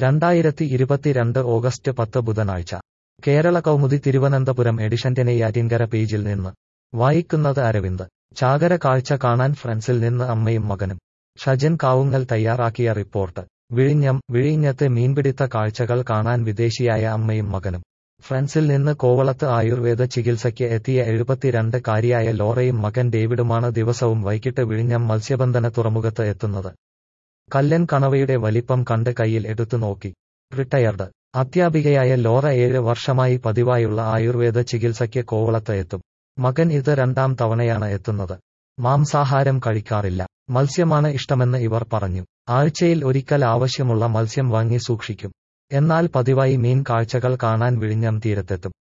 രണ്ടായിരത്തി ഇരുപത്തിരണ്ട് ഓഗസ്റ്റ് പത്ത് ബുധനാഴ്ച കേരള കൗമുദി തിരുവനന്തപുരം എഡിഷന്റെ നെയ്യാറ്റിൻകര പേജിൽ നിന്ന് വായിക്കുന്നത് അരവിന്ദ് ചാകര കാഴ്ച കാണാൻ ഫ്രണ്ട്സിൽ നിന്ന് അമ്മയും മകനും ഷജൻ കാവുങ്ങൽ തയ്യാറാക്കിയ റിപ്പോർട്ട് വിഴിഞ്ഞം വിഴിഞ്ഞത്തെ മീൻപിടുത്ത കാഴ്ചകൾ കാണാൻ വിദേശിയായ അമ്മയും മകനും ഫ്രണ്ട്സിൽ നിന്ന് കോവളത്ത് ആയുർവേദ ചികിത്സയ്ക്ക് എത്തിയ എഴുപത്തിരണ്ട് കാരിയായ ലോറയും മകൻ ഡേവിഡുമാണ് ദിവസവും വൈകിട്ട് വിഴിഞ്ഞം മത്സ്യബന്ധന തുറമുഖത്ത് എത്തുന്നത് കല്ലൻ കണവയുടെ വലിപ്പം കണ്ട് കയ്യിൽ എടുത്തു നോക്കി റിട്ടയർഡ് അധ്യാപികയായ ലോറ ഏഴ് വർഷമായി പതിവായുള്ള ആയുർവേദ ചികിത്സയ്ക്ക് കോവളത്ത് എത്തും മകൻ ഇത് രണ്ടാം തവണയാണ് എത്തുന്നത് മാംസാഹാരം കഴിക്കാറില്ല മത്സ്യമാണ് ഇഷ്ടമെന്ന് ഇവർ പറഞ്ഞു ആഴ്ചയിൽ ഒരിക്കൽ ആവശ്യമുള്ള മത്സ്യം വാങ്ങി സൂക്ഷിക്കും എന്നാൽ പതിവായി മീൻ കാഴ്ചകൾ കാണാൻ വിഴിഞ്ഞം തീരത്തെത്തും